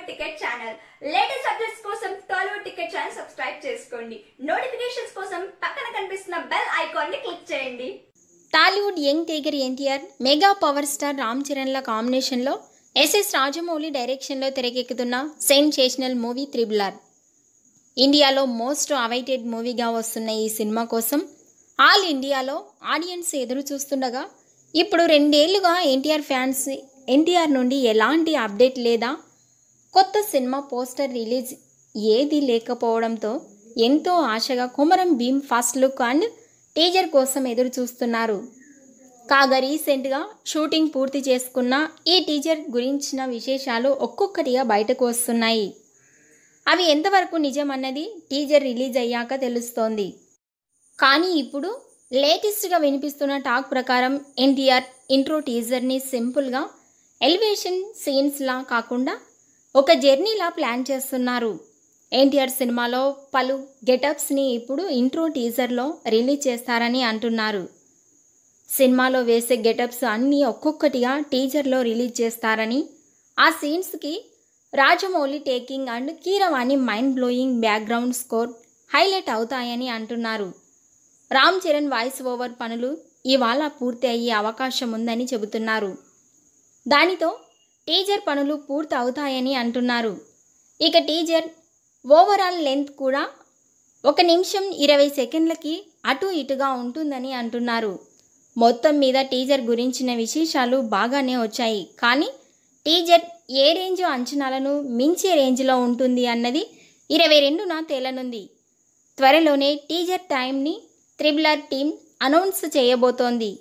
ticket channel latest updates కోసం Tollywood ticket channel subscribe చేసుకోండి notifications కోసం పక్కన కనిపిస్తున్న బెల్ ఐకాన్ ని క్లిక్ చేయండి Tollywood young tiger NTR mega power star Ram చరణ్ల కాంబినేషన్లో ఎస్ఎస్ రాజమౌళి డైరెక్షన్లో తెరకెక్కుతున్న సెన్సేషనల్ మూవీ త్రిబుల్ ఆర్ ఇండియాలో మోస్ట్ అవైటెడ్ మూవీగా వస్తున్న ఈ సినిమా కోసం ఆల్ ఇండియాలో ఆడియన్స్ ఎదురు చూస్తుండగా ఇప్పుడు రెండేళ్లుగా ఎన్టీఆర్ ఫ్యాన్స్ ఎన్టీఆర్ నుండి ఎలాంటి అప్డేట్ లేదా కొత్త సినిమా పోస్టర్ రిలీజ్ ఏది లేకపోవడంతో ఎంతో ఆశగా Kumaram Bheem first look and teaser కోసం ఎదురు చూస్తున్నారు కాగా రీసెంట్గా షూటింగ్ పూర్తి చేసుకున్న ఈ టీజర్ గురించిన విశేషాలు ఒక్కొక్కటిగా బయటకు వస్తున్నాయి అవి ఎంతవరకు నిజమన్నది టీజర్ రిలీజ్ అయ్యాక తెలుస్తోంది కానీ ఇప్పుడు లేటెస్ట్గా వినిపిస్తున్న టాక్ ప్రకారం ఎన్టీఆర్ ఇంట్రో టీజర్ని సింపుల్గా ఎలివేషన్ సీన్స్లా కాకుండా ఒక జర్నీలా ప్లాన్ చేస్తున్నారు ఎన్టీఆర్ సినిమాలో పలు గెటప్స్ని ఇప్పుడు ఇంట్రో టీజర్లో రిలీజ్ చేస్తారని అంటున్నారు సినిమాలో వేసే గెటప్స్ అన్నీ ఒక్కొక్కటిగా టీజర్లో రిలీజ్ చేస్తారని ఆ సీన్స్కి Rajamouli taking and Keeravani mind blowing background score highlight అవుతాయని అంటున్నారు రామ్ చరణ్ వాయిస్ ఓవర్ పనులు ఇవాళ పూర్తి అయ్యే అవకాశం ఉందని చెబుతున్నారు దానితో టీజర్ పనులు పూర్తి అవుతాయని అంటున్నారు ఇక టీజర్ ఓవరాల్ లెంత్ కూడా ఒక నిమిషం ఇరవై సెకండ్లకి అటు ఇటుగా ఉంటుందని అంటున్నారు మొత్తం మీద టీజర్ గురించిన విశేషాలు బాగానే వచ్చాయి కానీ టీజర్ ఏ రేంజ్ అంచనాలను మించే రేంజ్లో ఉంటుంది అన్నది ఇరవై రెండున తేలనుంది త్వరలోనే టీజర్ టైంని త్రిబులర్ టీం అనౌన్స్ చేయబోతోంది